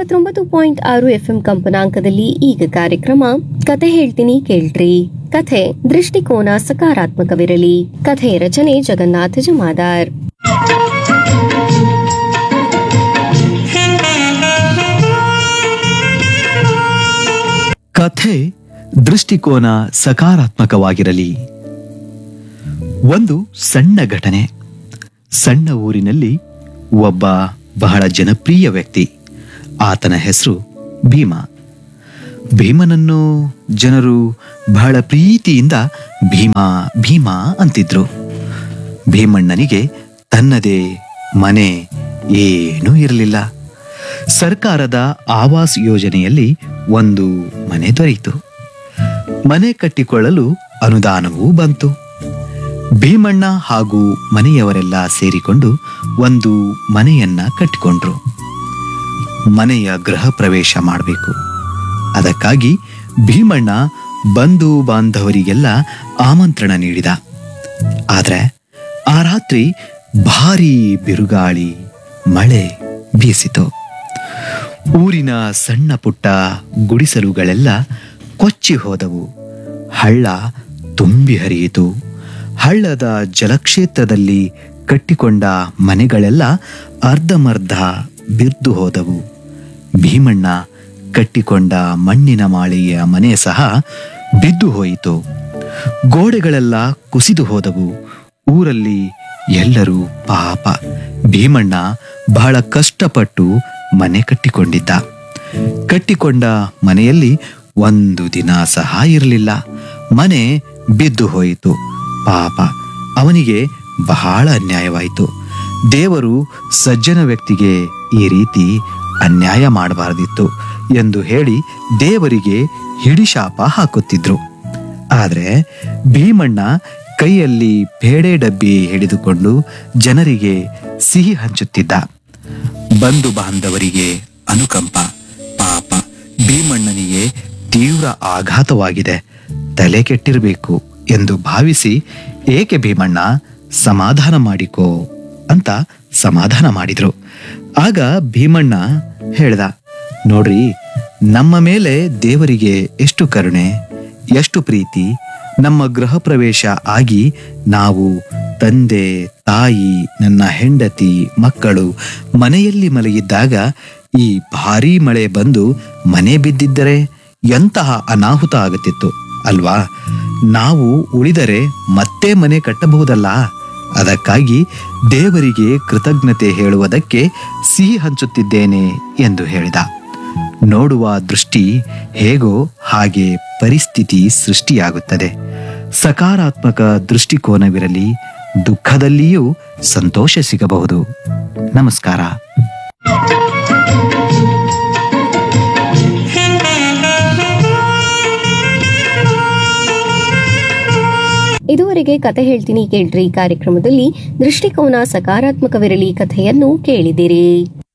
ತೊಂಬತ್ತು ಪಾಯಿಂಟ್ ಆರು ಎಫ್ಎಂ ಕಂಪನಾಂಕದಲ್ಲಿ ಈಗ ಕಾರ್ಯಕ್ರಮ ಕತೆ ಹೇಳ್ತೀನಿ ಕೇಳ್ರಿ ಕಥೆ ದೃಷ್ಟಿಕೋನ ಸಕಾರಾತ್ಮಕವಿರಲಿ ಕಥೆಯ ರಚನೆ ಜಗನ್ನಾಥ ಜಮಾದಾರ್ ಕಥೆ ದೃಷ್ಟಿಕೋನ ಸಕಾರಾತ್ಮಕವಾಗಿರಲಿ ಒಂದು ಸಣ್ಣ ಘಟನೆ ಸಣ್ಣ ಊರಿನಲ್ಲಿ ಒಬ್ಬ ಬಹಳ ಜನಪ್ರಿಯ ವ್ಯಕ್ತಿ ಆತನ ಹೆಸರು ಭೀಮ ಭೀಮನನ್ನು ಜನರು ಬಹಳ ಪ್ರೀತಿಯಿಂದ ಭೀಮಾ ಭೀಮಾ ಅಂತಿದ್ರು ಭೀಮಣ್ಣನಿಗೆ ತನ್ನದೇ ಮನೆ ಏನೂ ಇರಲಿಲ್ಲ ಸರ್ಕಾರದ ಆವಾಸ್ ಯೋಜನೆಯಲ್ಲಿ ಒಂದು ಮನೆ ದೊರೆಯಿತು ಮನೆ ಕಟ್ಟಿಕೊಳ್ಳಲು ಅನುದಾನವೂ ಬಂತು ಭೀಮಣ್ಣ ಹಾಗೂ ಮನೆಯವರೆಲ್ಲ ಸೇರಿಕೊಂಡು ಒಂದು ಮನೆಯನ್ನ ಕಟ್ಟಿಕೊಂಡ್ರು ಮನೆಯ ಗೃಹ ಪ್ರವೇಶ ಮಾಡಬೇಕು ಅದಕ್ಕಾಗಿ ಭೀಮಣ್ಣ ಬಂಧು ಬಾಂಧವರಿಗೆಲ್ಲ ಆಮಂತ್ರಣ ನೀಡಿದ ಆದ್ರೆ ಆ ರಾತ್ರಿ ಭಾರೀ ಬಿರುಗಾಳಿ ಮಳೆ ಬೀಸಿತು ಊರಿನ ಸಣ್ಣ ಪುಟ್ಟ ಗುಡಿಸಲುಗಳೆಲ್ಲ ಕೊಚ್ಚಿ ಹೋದವು ಹಳ್ಳ ತುಂಬಿ ಹರಿಯಿತು ಹಳ್ಳದ ಜಲಕ್ಷೇತ್ರದಲ್ಲಿ ಕಟ್ಟಿಕೊಂಡ ಮನೆಗಳೆಲ್ಲ ಅರ್ಧಮರ್ಧ ಬಿರ್ದು ಹೋದವು ಭೀಮಣ್ಣ ಕಟ್ಟಿಕೊಂಡ ಮಣ್ಣಿನ ಮಾಳಿಗೆಯ ಮನೆ ಸಹ ಬಿದ್ದು ಹೋಯಿತು ಗೋಡೆಗಳೆಲ್ಲ ಕುಸಿದು ಹೋದವು ಊರಲ್ಲಿ ಎಲ್ಲರೂ ಪಾಪ ಭೀಮಣ್ಣ ಬಹಳ ಕಷ್ಟಪಟ್ಟು ಮನೆ ಕಟ್ಟಿಕೊಂಡಿದ್ದ ಕಟ್ಟಿಕೊಂಡ ಮನೆಯಲ್ಲಿ ಒಂದು ದಿನ ಸಹ ಇರಲಿಲ್ಲ ಮನೆ ಬಿದ್ದು ಹೋಯಿತು ಪಾಪ ಅವನಿಗೆ ಬಹಳ ಅನ್ಯಾಯವಾಯಿತು ದೇವರು ಸಜ್ಜನ ವ್ಯಕ್ತಿಗೆ ಈ ರೀತಿ ಅನ್ಯಾಯ ಮಾಡಬಾರದಿತ್ತು ಎಂದು ಹೇಳಿ ದೇವರಿಗೆ ಹಿಡಿಶಾಪ ಹಾಕುತ್ತಿದ್ರು ಆದ್ರೆ ಭೀಮಣ್ಣ ಕೈಯಲ್ಲಿ ಪೇಡೆ ಡಬ್ಬಿ ಹಿಡಿದುಕೊಂಡು ಜನರಿಗೆ ಸಿಹಿ ಹಂಚುತ್ತಿದ್ದ ಬಂಧು ಬಾಂಧವರಿಗೆ ಅನುಕಂಪ ಪಾಪ ಭೀಮಣ್ಣನಿಗೆ ತೀವ್ರ ಆಘಾತವಾಗಿದೆ ತಲೆ ಕೆಟ್ಟಿರಬೇಕು ಎಂದು ಭಾವಿಸಿ ಏಕೆ ಭೀಮಣ್ಣ ಸಮಾಧಾನ ಮಾಡಿಕೋ ಅಂತ ಸಮಾಧಾನ ಮಾಡಿದ್ರು ಆಗ ಭೀಮಣ್ಣ ಹೇಳ್ದ ನೋಡ್ರಿ ನಮ್ಮ ಮೇಲೆ ದೇವರಿಗೆ ಎಷ್ಟು ಕರುಣೆ ಎಷ್ಟು ಪ್ರೀತಿ ನಮ್ಮ ಗೃಹ ಪ್ರವೇಶ ಆಗಿ ನಾವು ತಂದೆ ತಾಯಿ ನನ್ನ ಹೆಂಡತಿ ಮಕ್ಕಳು ಮನೆಯಲ್ಲಿ ಮಲಗಿದ್ದಾಗ ಈ ಭಾರೀ ಮಳೆ ಬಂದು ಮನೆ ಬಿದ್ದಿದ್ದರೆ ಎಂತಹ ಅನಾಹುತ ಆಗುತ್ತಿತ್ತು ಅಲ್ವಾ ನಾವು ಉಳಿದರೆ ಮತ್ತೆ ಮನೆ ಕಟ್ಟಬಹುದಲ್ಲ ಅದಕ್ಕಾಗಿ ದೇವರಿಗೆ ಕೃತಜ್ಞತೆ ಹೇಳುವುದಕ್ಕೆ ಸಿಹಿ ಹಂಚುತ್ತಿದ್ದೇನೆ ಎಂದು ಹೇಳಿದ ನೋಡುವ ದೃಷ್ಟಿ ಹೇಗೋ ಹಾಗೆ ಪರಿಸ್ಥಿತಿ ಸೃಷ್ಟಿಯಾಗುತ್ತದೆ ಸಕಾರಾತ್ಮಕ ದೃಷ್ಟಿಕೋನವಿರಲಿ ದುಃಖದಲ್ಲಿಯೂ ಸಂತೋಷ ಸಿಗಬಹುದು ನಮಸ್ಕಾರ ಇದುವರೆಗೆ ಕತೆ ಹೇಳ್ತೀನಿ ಕೇಳ್ರಿ ಕಾರ್ಯಕ್ರಮದಲ್ಲಿ ದೃಷ್ಟಿಕೋನ ಸಕಾರಾತ್ಮಕವಿರಲಿ ಕಥೆಯನ್ನು ಕೇಳಿದಿರಿ